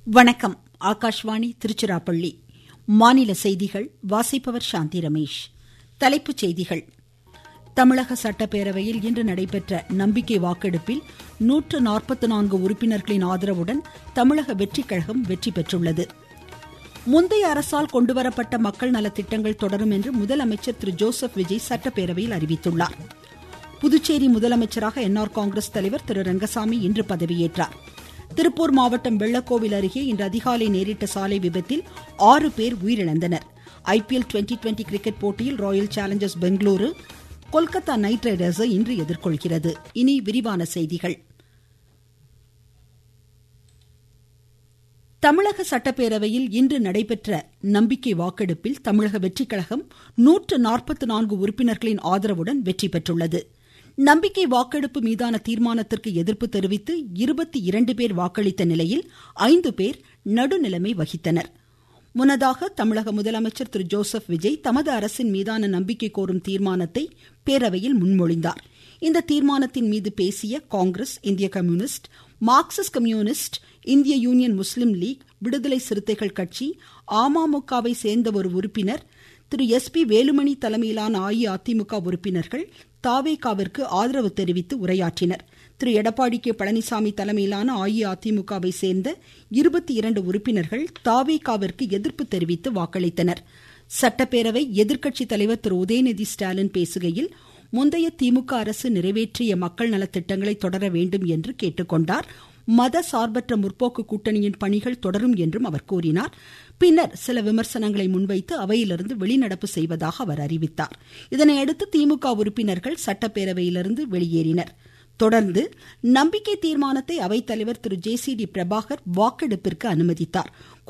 வணக்கம் ஆகாஷ்வாணி திருச்சிராப்பள்ளி மாநில செய்திகள் வாசிப்பவர் சாந்தி ரமேஷ் தலைப்புச் செய்திகள் தமிழக சட்டப்பேரவையில் இன்று நடைபெற்ற நம்பிக்கை வாக்கெடுப்பில் நூற்று நாற்பத்து நான்கு உறுப்பினர்களின் ஆதரவுடன் தமிழக வெற்றிக் கழகம் வெற்றி பெற்றுள்ளது முந்தைய அரசால் கொண்டுவரப்பட்ட மக்கள் நலத்திட்டங்கள் தொடரும் என்று முதலமைச்சர் திரு ஜோசப் விஜய் சட்டப்பேரவையில் அறிவித்துள்ளார் புதுச்சேரி முதலமைச்சராக என்ஆர் காங்கிரஸ் தலைவர் திரு ரங்கசாமி இன்று பதவியேற்றார் திருப்பூர் மாவட்டம் வெள்ளக்கோவில் அருகே இன்று அதிகாலை நேரிட்ட சாலை விபத்தில் ஆறு பேர் உயிரிழந்தனர் ஐபிஎல் டுவெண்டி டுவெண்டி கிரிக்கெட் போட்டியில் Royal Challengers Bengaluru Kolkata Knight ரைடர்ஸை இன்று எதிர்கொள்கிறது இனி விரிவான செய்திகள் தமிழக சட்டப்பேரவையில் இன்று நடைபெற்ற நம்பிக்கை வாக்கெடுப்பில் தமிழக வெற்றிக் கழகம் நூற்று நாற்பத்து நான்கு உறுப்பினர்களின் ஆதரவுடன் வெற்றி பெற்றுள்ளது நம்பிக்கை வாக்கெடுப்பு மீதான தீர்மானத்திற்கு எதிர்ப்பு தெரிவித்து இருபத்தி இரண்டு பேர் வாக்களித்த நிலையில் ஐந்து பேர் நடுநிலைமை வகித்தனர் முன்னதாக தமிழக முதலமைச்சர் திரு ஜோசப் விஜய் தமது அரசின் மீதான நம்பிக்கை கோரும் தீர்மானத்தை பேரவையில் முன்மொழிந்தார் இந்த தீர்மானத்தின் மீது பேசிய காங்கிரஸ் இந்திய கம்யூனிஸ்ட் மார்க்சிஸ்ட் கம்யூனிஸ்ட் இந்திய union Muslim league Viduthalai Chiruthaigal கட்சி அமமுகவை சேர்ந்த ஒரு உறுப்பினர் திரு எஸ் பி வேலுமணி தலைமையிலான அஇஅதிமுக உறுப்பினர்கள் தாவேகாவிற்கு ஆதரவு தெரிவித்து உரையாற்றினர் திரு எடப்பாடி கே பழனிசாமி தலைமையிலான அஇஅதிமுகவை சேர்ந்த இருபத்தி இரண்டு உறுப்பினர்கள் தாவேகாவிற்கு எதிர்ப்பு தெரிவித்து வாக்களித்தனர் சட்டப்பேரவை எதிர்க்கட்சி தலைவர் திரு உதயநிதி ஸ்டாலின் பேசுகையில் முந்தைய திமுக அரசு நிறைவேற்றிய மக்கள் நலத்திட்டங்களை தொடர வேண்டும் என்று கேட்டுக்கொண்டார் மத சார்பற்ற முற்போக்கு கூட்டணியின் பணிகள் தொடரும் என்றும் அவர் கூறினார் பின்னர் சில விமர்சனங்களை முன்வைத்து அவையிலிருந்து வெளிநடப்பு செய்வதாக அவர் அறிவித்தார் இதனையடுத்து திமுக உறுப்பினர்கள் சட்டப்பேரவையிலிருந்து வெளியேறினர் தொடர்ந்து நம்பிக்கை தீர்மானத்தை அவைத்தலைவர் Thiru J C D Prabhakar வாக்கெடுப்பிற்கு அனுமதித்தார்